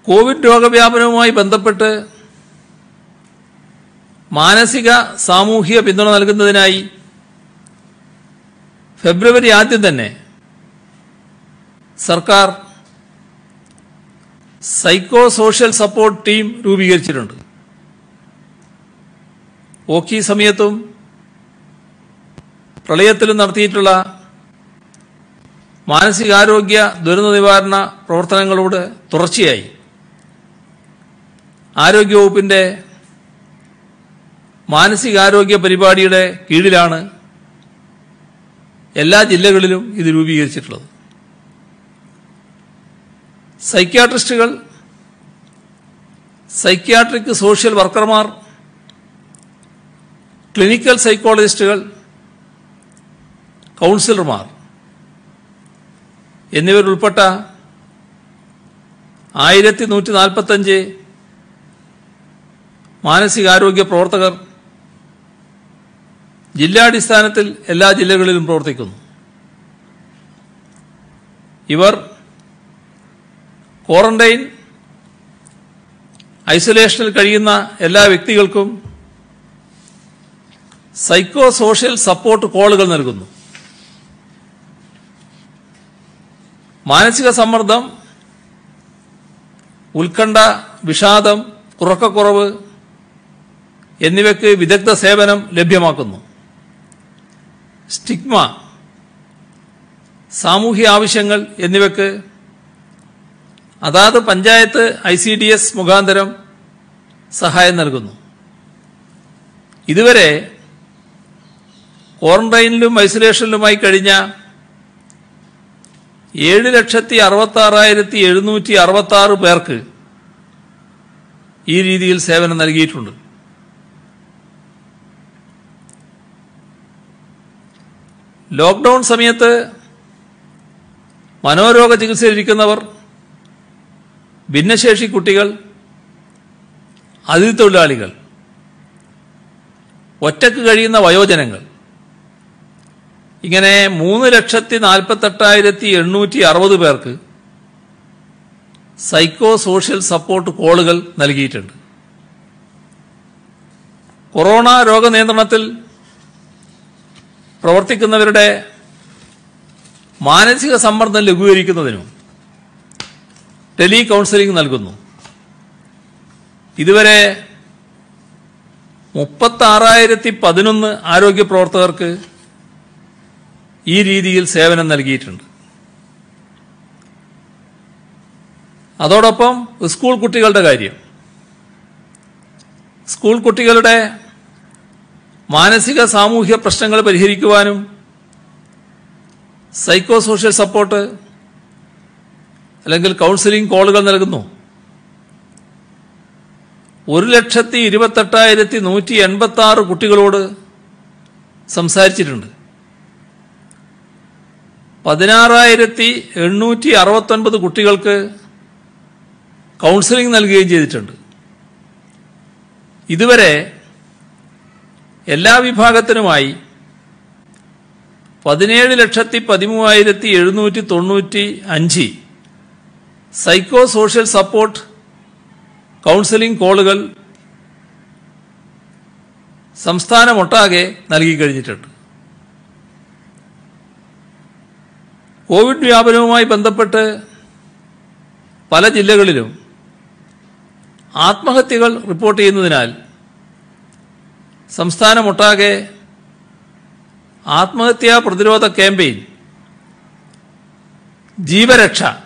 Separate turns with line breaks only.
Covid രോഗവ്യാപനവുമായി ബന്ധപ്പെട്ട് മാനസിക സാമൂഹിക പിന്തുണ നൽകുന്നതിനായി ഫെബ്രുവരി ആദ്യം തന്നെ സർക്കാർ സൈക്കോ സോഷ്യൽ സപ്പോർട്ട് ടീം രൂപീകരിച്ചിട്ടുണ്ട് ഓക്കി സമയത്തും പ്രളയത്തിലും നടത്തിയിട്ടുള്ള മാനസികാരോഗ്യ ദുരന്ത നിവാരണ പ്രവർത്തനങ്ങളോട് തുടർച്ചയായി ആരോഗ്യവകുപ്പിന്റെ മാനസികാരോഗ്യ പരിപാടിയുടെ കീഴിലാണ് എല്ലാ ജില്ലകളിലും ഇത് രൂപീകരിച്ചിട്ടുള്ളത് സൈക്യാട്രിസ്റ്റുകൾ സൈക്യാട്രിക് സോഷ്യൽ വർക്കർമാർ ക്ലിനിക്കൽ സൈക്കോളജിസ്റ്റുകൾ കൗൺസിലർമാർ എന്നിവരുൾപ്പെട്ട ആയിരത്തി നൂറ്റി നാൽപ്പത്തഞ്ച് മാനസികാരോഗ്യ പ്രവർത്തകർ ജില്ലാടിസ്ഥാനത്തിൽ എല്ലാ ജില്ലകളിലും പ്രവർത്തിക്കുന്നു ഇവർ ക്വാറന്റൈൻ ഐസൊലേഷനിൽ കഴിയുന്ന എല്ലാ വ്യക്തികൾക്കും സൈക്കോ സോഷ്യൽ സപ്പോർട്ട് കോളുകൾ നൽകുന്നു മാനസിക സമ്മർദ്ദം ഉത്കണ്ഠ വിഷാദം ഉറക്കക്കുറവ് എന്നിവയ്ക്ക് വിദഗ്ധ സേവനം ലഭ്യമാക്കുന്നു സ്റ്റിഗ്മ സാമൂഹ്യ ആവശ്യങ്ങൾ എന്നിവയ്ക്ക് അതാത് panchayat I C D S മുഖാന്തരം സഹായം നൽകുന്നു ഇതുവരെ ക്വാറന്റൈനിലും ഐസൊലേഷനിലുമായി കഴിഞ്ഞ ഏഴ് ലക്ഷത്തി അറുപത്തി ആറായിരത്തി എഴുന്നൂറ്റി അറുപത്തി ആറ് പേർക്ക് ഈ രീതിയിൽ സേവനം നൽകിയിട്ടുണ്ട് ലോക്ക്ഡൌൺ സമയത്ത് മനോരോഗ ചികിത്സയിലിരിക്കുന്നവർ ഭിന്നശേഷി കുട്ടികൾ അതിഥി തൊഴിലാളികൾ ഒറ്റക്ക് കഴിയുന്ന വയോജനങ്ങൾ ഇങ്ങനെ മൂന്ന് ലക്ഷത്തി നാൽപ്പത്തെട്ടായിരത്തി എണ്ണൂറ്റി അറുപത് പേർക്ക് സൈക്കോ സോഷ്യൽ സപ്പോർട്ട് കോളുകൾ നൽകിയിട്ടുണ്ട് കൊറോണ രോഗനിയന്ത്രണത്തിൽ പ്രവർത്തിക്കുന്നവരുടെ മാനസിക സമ്മർദ്ദം ലഘൂകരിക്കുന്നതിനും ടെലി കൗൺസിലിംഗ് നൽകുന്നു ഇതുവരെ മുപ്പത്താറായിരത്തി പതിനൊന്ന് ആരോഗ്യ പ്രവർത്തകർക്ക് ഈ രീതിയിൽ സേവനം നൽകിയിട്ടുണ്ട് അതോടൊപ്പം സ്കൂൾ കുട്ടികളുടെ കാര്യം സ്കൂൾ കുട്ടികളുടെ മാനസിക സാമൂഹ്യ പ്രശ്നങ്ങൾ പരിഹരിക്കുവാനും സൈക്കോ സോഷ്യൽ സപ്പോർട്ട് അല്ലെങ്കിൽ കൗൺസിലിംഗ് കോളുകൾ നൽകുന്നു ഒരു ലക്ഷത്തി ഇരുപത്തെട്ടായിരത്തി നൂറ്റി എൺപത്തി ആറ് കുട്ടികളോട് സംസാരിച്ചിട്ടുണ്ട് പതിനാറായിരത്തി എണ്ണൂറ്റി അറുപത്തൊൻപത് കുട്ടികൾക്ക് കൗൺസിലിംഗ് നൽകുകയും ചെയ്തിട്ടുണ്ട് ഇതുവരെ എല്ലാ വിഭാഗത്തിനുമായി പതിനേഴ് ലക്ഷത്തി പതിമൂവായിരത്തി എഴുന്നൂറ്റി തൊണ്ണൂറ്റി അഞ്ച് സൈക്കോ സോഷ്യൽ സപ്പോർട്ട് കൗൺസിലിംഗ് കോളുകൾ സംസ്ഥാനമൊട്ടാകെ നൽകി കഴിഞ്ഞിട്ടുണ്ട് കോവിഡ് വ്യാപനവുമായി ബന്ധപ്പെട്ട് പല ജില്ലകളിലും ആത്മഹത്യകൾ റിപ്പോർട്ട് ചെയ്യുന്നതിനാൽ സംസ്ഥാനമൊട്ടാകെ ആത്മഹത്യാ പ്രതിരോധ ക്യാമ്പയിൻ ജീവരക്ഷ